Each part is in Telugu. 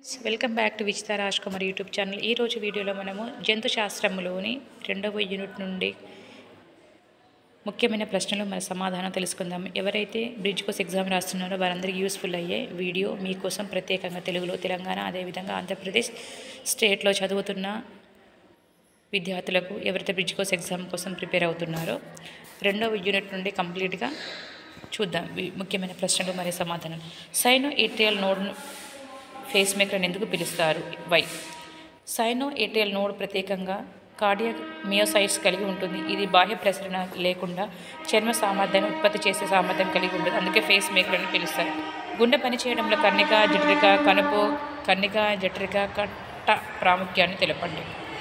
Welcome back to Vichita Raj Kumar YouTube channel ఈ రోజు వీడియోలో మనము జంతు శాస్త్రంలోని రెండవ యూనిట్ నుండి ముఖ్యమైన ప్రశ్నలు మన సమాధానం తెలుసుకుందాం ఎవరైతే బ్రిడ్జ్ కోర్స్ ఎగ్జామ్ రాస్తున్నారో వారందరికీ యూస్ఫుల్ అయ్యే వీడియో మీకోసం ప్రత్యేకంగా తెలుగులో తెలంగాణ అదేవిధంగా ఆంధ్రప్రదేశ్ స్టేట్లో చదువుతున్న విద్యార్థులకు ఎవరైతే బ్రిడ్జ్ కోర్స్ ఎగ్జామ్ కోసం ప్రిపేర్ అవుతున్నారో రెండవ యూనిట్ నుండి కంప్లీట్గా చూద్దాం వి- ముఖ్యమైన ప్రశ్నలు మరియు సమాధానం సైనో ఏట్రియల్ నోడ్ను ఫేస్ మేకర్ అని ఎందుకు పిలుస్తారు వై సైనో ఏట్రియల్ నోడ్ ప్రత్యేకంగా కార్డియాక్ మియోసైట్స్ కలిగి ఉంటుంది ఇది బాహ్య ప్రసరణ లేకుండా చర్మ సామర్థ్యాన్ని ఉత్పత్తి చేసే సామర్థ్యం కలిగి ఉంటుంది అందుకే ఫేస్ మేకర్ అని పిలుస్తారు గుండె పని చేయడంలో కన్నిక జఠరిక కనుపు కన్నిక జఠరిక కట్ట ప్రాముఖ్యాన్ని తెలపండి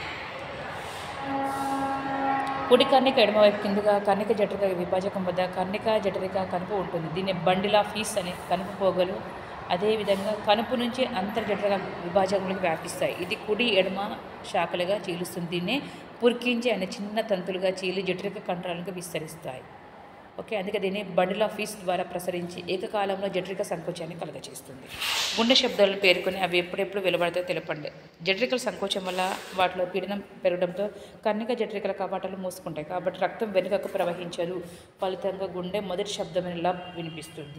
కుడి కన్నిక ఎడమవైపు కిందుగా కన్నిక జఠరిక విభాజకం వద్ద కన్నిక జఠరిక కనుపు ఉంటుంది దీన్ని బండిలా ఫీస్ అని కనుపు పోగలు అదేవిధంగా కనుపు నుంచి అంతర్జఠరిక విభాజకంలోకి వ్యాపిస్తాయి ఇది కుడి ఎడమ శాఖలుగా చీలుస్తుంది దీన్నే పురికించి అనే చిన్న తంతులుగా చీలి జఠరిక కండరాలకు విస్తరిస్తాయి ఓకే అందుకే దీన్ని బండిల్ ఆఫ్ ఫీస్ ద్వారా ప్రసరించి ఏకకాలంలో జఠరిక సంకోచాన్ని కలుగజేస్తుంది గుండె శబ్దాలను పేర్కొని అవి ఎప్పుడెప్పుడు వెలువడతాయో తెలపండి జఠరికల సంకోచం వల్ల వాటిలో పీడనం పెరగడంతో కన్నిక జఠరికల కవాటాలు మూసుకుంటాయి కాబట్టి రక్తం వెనుకకు ప్రవహించదు ఫలితంగా గుండె మొదటి శబ్దమైన లబ్ వినిపిస్తుంది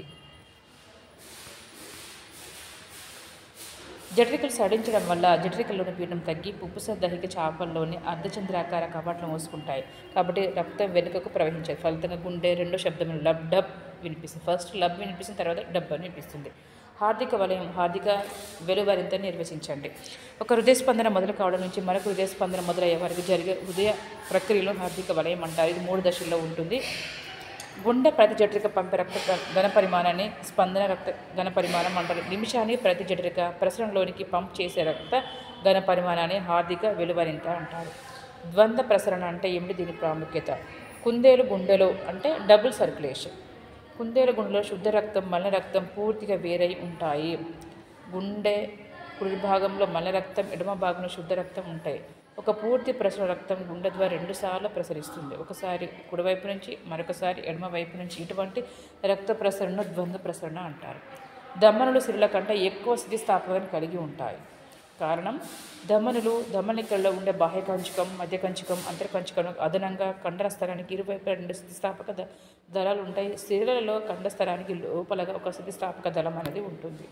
జఠరికలు సడించడం వల్ల జఠరికల్లోని పీడనం తగ్గి పుప్పుస దహిక చాపల్లోని అర్ధచంద్రాకార కవాట్లు మూసుకుంటాయి కాబట్టి రక్తం వెనుకకు ప్రవహించదు ఫలితంగా గుండె రెండో శబ్దం లబ్ డబ్ వినిపిస్తుంది ఫస్ట్ లబ్ వినిపిస్తుంది తర్వాత డబ్ అని వినిపిస్తుంది హార్దిక వలయం హార్దిక వెలువరింత నిర్వచించండి ఒక హృదయ స్పందన మొదలు కావడం నుంచి మరొక హృదయ స్పందన మొదలయ్యే వరకు జరిగే హృదయ ప్రక్రియలో హార్దిక వలయం అంటారు ఇది మూడు దశల్లో ఉంటుంది గుండె ప్రతి జఠరిక పంపే రక్త గ- ఘన పరిమాణాన్ని స్పందన రక్త ఘన పరిమాణం అంటారు నిమిషానికి ప్రతి జఠరిక ప్రసరణలోనికి పంప్ చేసే రక్త ఘన పరిమాణాన్ని హార్దిక వెలువరింత అంటారు ద్వంద్వ ప్రసరణ అంటే ఏమిటి దీని ప్రాముఖ్యత కుందేలు గుండెలో అంటే డబుల్ సర్క్యులేషన్ కుందేలు గుండెలో శుద్ధ రక్తం మల్ల రక్తం పూర్తిగా వేరై ఉంటాయి గుండె కుడి భాగంలో మల్ల రక్తం ఎడమ భాగంలో శుద్ధ రక్తం ఉంటాయి ఒక పూర్తి ప్రసరణ రక్తం గుండె ద్వారా రెండుసార్లు ప్రసరిస్తుంది ఒకసారి కుడివైపు నుంచి మరొకసారి ఎడమ వైపు నుంచి ఇటువంటి రక్త ప్రసరణను ద్వంద్వ ప్రసరణ అంటారు దమనులు సిరుల కంటే ఎక్కువ స్థితిస్థాపకతను కలిగి ఉంటాయి కారణం ధమనులు ధమనికల్లో ఉండే బాహ్య కంచుకం మధ్య కంచుకం అంతర్ కంచుకం అదనంగా కండరస్థలానికి ఇరువైపు రెండు స్థితిస్థాపక ద- దళాలు ఉంటాయి స్త్రీలలో కండస్థలానికి లోపలగా ఒక స్థితిస్థాపక దళం అనేది ఉంటుంది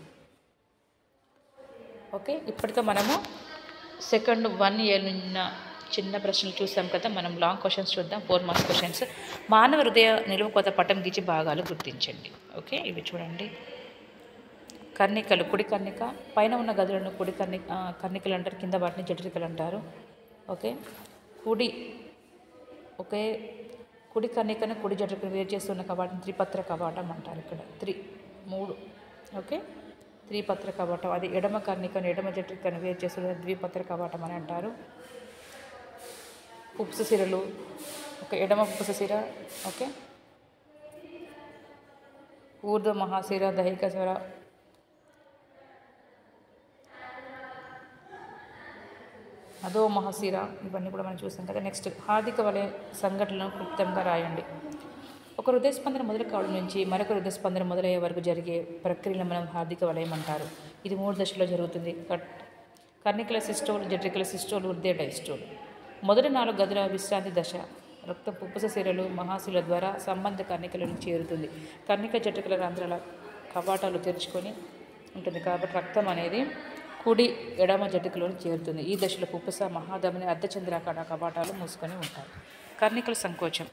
ఓకే ఇప్పటితో మనము సెకండ్ వన్ ఇయర్ ఉన్న చిన్న ప్రశ్నలు చూసాం కదా మనం లాంగ్ క్వశ్చన్స్ చూద్దాం ఫోర్ మార్క్స్ క్వశ్చన్స్ మానవ హృదయ నిలువ కొత్త పటం గీచి భాగాలు గుర్తించండి ఓకే ఇవి చూడండి కర్ణికలు కుడి కర్ణిక పైన ఉన్న గదులను కుడి కర్ణి ఆ, కర్ణికలు అంటారు కింద వాటిని జఠరికలు అంటారు ఓకే కుడి ఒకే కుడి కర్ణికను కుడి జఠరికను వేరు చేస్తున్న కవాటం త్రిపత్ర కవాటం అంటారు ఇక్కడ త్రి మూడు ఓకే త్రిపత్ర కవాటం అది ఎడమ కర్ణికను ఎడమ జఠరికను వేరు చేస్తున్న ద్విపత్ర కవాటం అని అంటారు పుప్స సిరలు ఒక ఎడమ పుప్స సిర ఓకే ఊర్ధ్వ మహాశిర దైహిక స్వర అదో మహాశిర ఇవన్నీ కూడా మనం చూసాం కదా నెక్స్ట్ హార్దిక వలయ సంఘటనలను క్లుప్తంగా రాయండి ఒక హృదయ స్పందన మొదలు కావడం నుంచి మరొక హృదయ స్పందన మొదలయ్యే వరకు జరిగే ప్రక్రియను మనం హార్దిక వలయం అంటారు ఇది మూడు దశల్లో జరుగుతుంది కట్ కర్ణికల సిస్టోల్ జట్రికల సిస్టోల్ హృదయ డైస్టోల్ మొదటి నాలుగు గదుల విశ్రాంతి దశ రక్త పుప్పస శిరలు మహాశిల ద్వారా సంబంధ కర్ణికలను చేరుతుంది కర్ణిక జట్రికల రంధ్రాల కవాటాలు తెరుచుకొని ఉంటుంది కాబట్టి రక్తం అనేది కుడి ఎడమ జటికలోని చేరుతుంది ఈ దశలో పుప్పస మహాధమని అర్ధచంద్రాకార కవాటాలు మూసుకొని ఉంటాయి కర్ణికల సంకోచం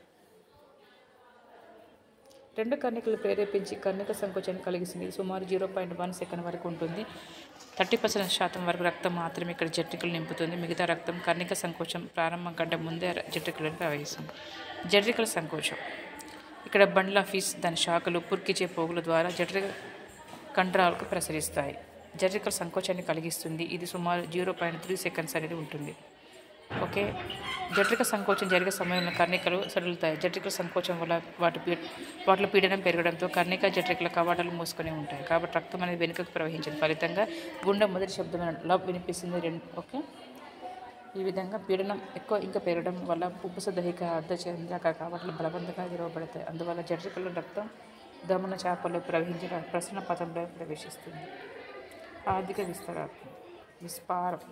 రెండు కర్ణికలు ప్రేరేపించి కర్ణిక సంకోచాన్ని కలిగిస్తుంది ఇది సుమారు జీరో పాయింట్ వన్ సెకండ్ వరకు ఉంటుంది థర్టీ పర్సెంట్ శాతం వరకు రక్తం మాత్రమే ఇక్కడ జట్రికలు నింపుతుంది మిగతా రక్తం కర్ణిక సంకోచం ప్రారంభం కంటే ముందే జట్రికలను ప్రవహిస్తుంది జట్రికల సంకోచం ఇక్కడ బండ్ల ఫీస్ దాని శాఖలు పుర్కిచే పోగుల ద్వారా జఠరిక కండరాలకు ప్రసరిస్తాయి జఠరికల సంకోచాన్ని కలిగిస్తుంది ఇది సుమారు జీరో పాయింట్ త్రీ సెకండ్స్ అనేది ఉంటుంది ఓకే జఠరిక సంకోచం జరిగే సమయంలో కర్ణికలు సడులుతాయి జఠరికల సంకోచం వల్ల వాటి పీ వాటిలో పీడనం పెరగడంతో కర్ణిక జఠరికల కవాటాలు మూసుకొని ఉంటాయి కాబట్టి రక్తం అనేది వెనుకకు ప్రవహించింది ఫలితంగా గుండె మొదటి శబ్దమైన లవ్ వినిపిస్తుంది రెండు ఓకే ఈ విధంగా పీడనం ఎక్కువ ఇంకా పెరగడం వల్ల పుప్పుస దహిక అర్ధచంద్రాకార కవాటాలు బలవంతంగా విరవబడతాయి అందువల్ల జఠరికల రక్తం దమన చేపలు ప్రవహించిన ప్రసరణ పథంలో ప్రవేశిస్తుంది ఆర్థిక విస్తరాత్మ విస్పారం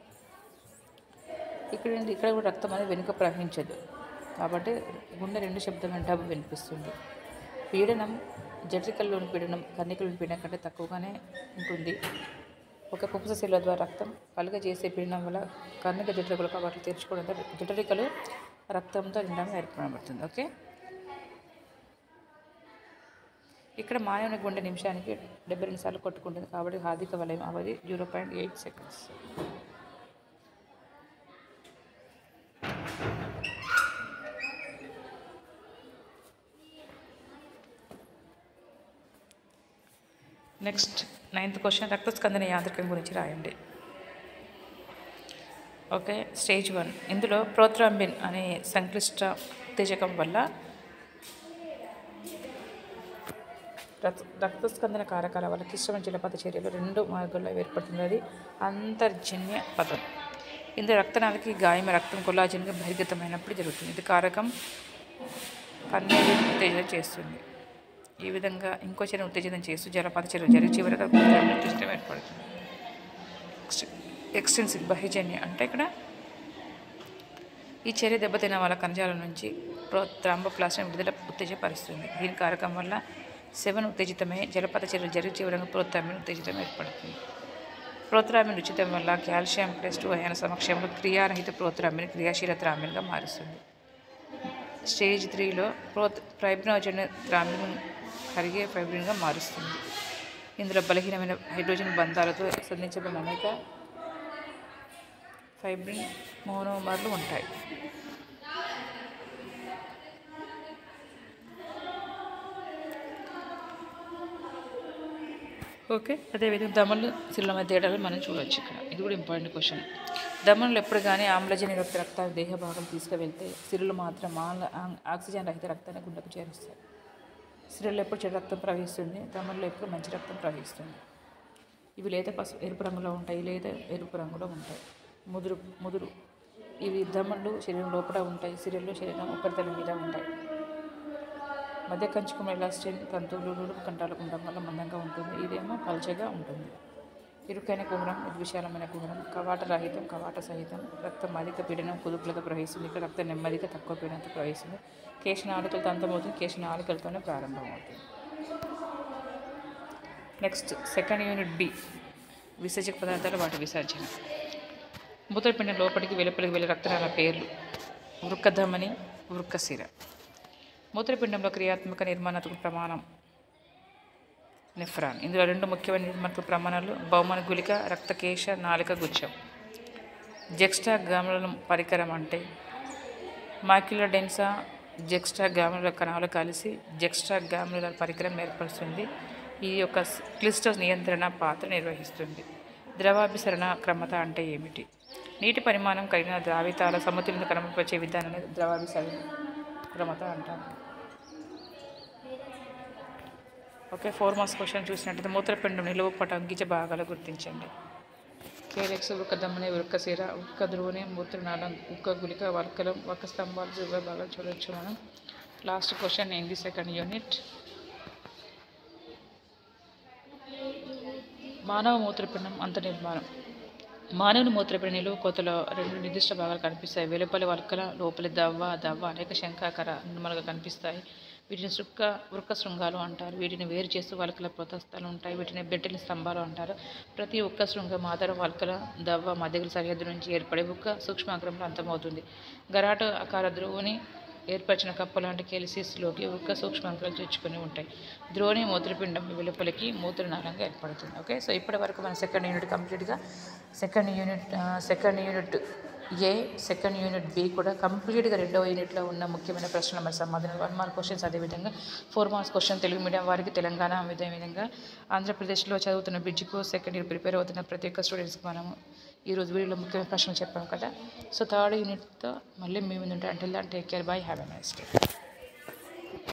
ఇక్కడ ఏంటి? ఇక్కడ కూడా రక్తం అనేది వెనుక ప్రవహించదు కాబట్టి గుండె రెండు శబ్దం డబ్బు వినిపిస్తుంది పీడనం జఠరికల్లోని పీడనం కన్నికలోని పీడనం కంటే తక్కువగానే ఉంటుంది ఒక పుప్పస శిల ద్వారా రక్తం కలుగ చేసే పీడనం వల్ల కన్నిక జఠరికలు వాటిని తెరుచుకోవడంతో జఠరికలు రక్తంతో నిండడం ఏర్పడబడుతుంది ఓకే ఇక్కడ మానవుని గుండె నిమిషానికి డెబ్బై రెండు సార్లు కొట్టుకుంటుంది కాబట్టి హార్దిక వలయం అవధి zero point eight seconds next ninth question రక్తస్కందన యాంత్రికం గురించి రాయండి ఓకే స్టేజ్ వన్ ఇందులో ప్రోత్రాంబిన్ అనే సంక్లిష్ట ఉత్తేజకం వల్ల రక్త రక్తస్కందన కారకాల వల్ల క్లిష్టమైన జలపాత చర్యలు రెండు మార్గాల్లో ఏర్పడుతుంది అది అంతర్జన్య పదం ఇందులో రక్తనాళికి గాయం రక్తం కొల్లాజన్గా బహిర్గతమైనప్పుడు జరుగుతుంది ఇది కారకం కన్నీరు ఉత్తేజన చేస్తుంది ఈ విధంగా ఇంకో చర్య ఉత్తేజనం చేస్తూ జలపాత చర్యలు జరిగి చివరిగా ఉత్తేజనం ఏర్పడుతుంది ఎక్స్టెన్సివ్ బహిర్జన్య అంటే ఇక్కడ ఈ చర్య దెబ్బతిన్న వాళ్ళ కణజాలం నుంచి ప్రో థ్రాంబోప్లాస్టిన్ విడుదల ఉత్తేజపరుస్తుంది దీని కారకం వల్ల సెవెన్ ఉత్తేజితమై జలపాత చర్యలు జరిగి చివరంగా ప్రోత్రామిన్ ఉత్తేజితం ఏర్పడుతుంది ప్రోత్రామిన్ ఉచితం వల్ల కాల్షియం ప్లస్ టూ అయాన సమక్షంలో క్రియారహిత ప్రోత్రామిన్ క్రియాశీల త్రామిన్గా మారుస్తుంది స్టేజ్ త్రీలో ప్రో ఫైబ్రోజన్ త్రామిన్ కరిగే ఫైబ్రిన్గా మారుస్తుంది ఇందులో బలహీనమైన హైడ్రోజన్ బంధాలతో సంధించబడిన అనేక ఫైబ్రిన్ మోనోమర్లు ఉంటాయి ఓకే అదేవిధంగా దమలు సిరుల మధ్య తేడాలు మనం చూడవచ్చు ఇక్కడ ఇది కూడా ఇంపార్టెంట్ క్వశ్చన్ దమనులు ఎప్పుడు కానీ ఆమ్లజని రక్త రక్తాన్ని దేహ భాగం తీసుకువెళ్తే సిరులు మాత్రం ఆమ్ల ఆ- ఆక్సిజన్ రహిత రక్తాన్ని గుండెకు చేరుస్తాయి సిరుల్లో ఎప్పుడు చెడు రక్తం ప్రవహిస్తుంది దమనులో ఎప్పుడు మంచి రక్తం ప్రవహిస్తుంది ఇవి లేత పసుపు ఎరుపు రంగులో ఉంటాయి లేత ఎరుపు రంగులో ఉంటాయి ముదురు ముదురు ఇవి దమనులు శరీరం లోపల ఉంటాయి సిరులు శరీరం ఉపరితలం మీద ఉంటాయి మధ్య కంచుకం ఎలాస్టిన్ తంతువులు నుడుపు కంటాలకు ఉండడం వల్ల మందంగా ఉంటుంది ఇదేమో పల్చగా ఉంటుంది ఇరుకైన కుహరం నిర్విశాలమైన కుహరం కవాట రహితం కవాట సహితం రక్తం అధిక పీడనం కుదుపులతో ప్రవహిస్తుంది ఇక్కడ రక్తం నెమ్మదిగా తక్కువ పీడనంతో ప్రవహిస్తుంది కేశనాళికలతో అంతమవుతుంది కేశనాళికలతోనే ప్రారంభమవుతుంది నెక్స్ట్ సెకండ్ యూనిట్ బి విసర్జక పదార్థాలు వాటి విసర్జన మూత్రపిండం లోపలికి వెలుపలికి వెళ్ళే రక్తనాళ పేర్లు వృక్కధమని వృక్కశిర మూత్రపిండంలో క్రియాత్మక నిర్మాణాత్మక ప్రమాణం నెఫ్రాన్ ఇందులో రెండు ముఖ్యమైన నిర్మాణాత్మక ప్రమాణాలు బహుమన గుళిక రక్తకేశ నాలిక గుచ్చం జెక్స్టా గాముల పరికరం అంటే మాక్యులర్ డెన్సా జెక్స్ట్రా గ్రాముల కణాలు కలిసి జెక్స్ట్రా గ్రాముల పరికరం ఏర్పరుస్తుంది ఈ యొక్క క్లిష్ట నియంత్రణ పాత్ర నిర్వహిస్తుంది ద్రవాభిసరణ క్రమత అంటే ఏమిటి నీటి పరిమాణం కలిగిన ద్రావితాల సమతుల్యత క్రమపరిచే విధానాన్ని ద్రవాభిసరణ క్రమత అంటారు ఓకే ఫోర్ మార్క్స్ క్వశ్చన్ చూసినట్టయితే మూత్రపిండం నిలువు పట అంకించే భాగాలు గుర్తించండి కేలెక్స్ వృక్క దమ్మని వృక్క శిర ఉక్క ధ్రువని మూత్రనాళం ఉక్క గులిక వర్కలం ఒక స్తంభాలు ధ్రువ భాగాలు చూడొచ్చు మనం లాస్ట్ క్వశ్చన్ ఏంది సెకండ్ యూనిట్ మానవ మూత్రపిండం అంత నిర్మాణం మానవుని మూత్రపిండ నిలువు కోతలో రెండు నిర్దిష్ట భాగాలు కనిపిస్తాయి వెలుపలి వల్కల లోపలి దవ్వ దవ్వ అనేక శంఖాకార నిర్మలుగా కనిపిస్తాయి వీటిని శృక్క వృక్క శృంగాలు అంటారు వీటిని వేరు చేస్తూ వల్కల ప్రతస్థాలు ఉంటాయి వీటిని బెట్టెల స్తంభాలు అంటారు ప్రతి ఒక్క శృంగం ఆధార వల్కల దవ్వ మధ్యగల సరిహద్దు నుంచి ఏర్పడే ఒక్క సూక్ష్మాగ్రంలో అంతమవుతుంది గరాట ఆకార ధ్రువుని ఏర్పరిచిన కప్ప లాంటి కెలిసిస్లోకి ఒక్క సూక్ష్మాంకాలు చొచ్చుకొని ఉంటాయి ద్రోణి మూత్రపిండం వెలుపలికి మూత్రనాళంగా ఏర్పడుతుంది ఓకే సో ఇప్పటి వరకు మన సెకండ్ యూనిట్ కంప్లీట్గా second unit second unit A second unit B కూడా కంప్లీట్గా రెండవ యూనిట్లో ఉన్న ముఖ్యమైన ప్రశ్నల మరి సమాధానం వన్ మార్క్ క్వశ్చన్స్ అదేవిధంగా four marks question Telugu medium వారికి తెలంగాణ అదేవిధంగా ఆంధ్రప్రదేశ్లో చదువుతున్న బ్రిడ్జ్కు సెకండ్ ఇయర్ ప్రిపేర్ అవుతున్న ప్రతి ఒక్క స్టూడెంట్స్కి మనము ఈరోజు వీడియోలో ముఖ్యమైన ప్రశ్నలు చెప్పాం కదా సో థర్డ్ యూనిట్తో మళ్ళీ మీ ముందు ఉంటాయి అంటే take care bye have a nice day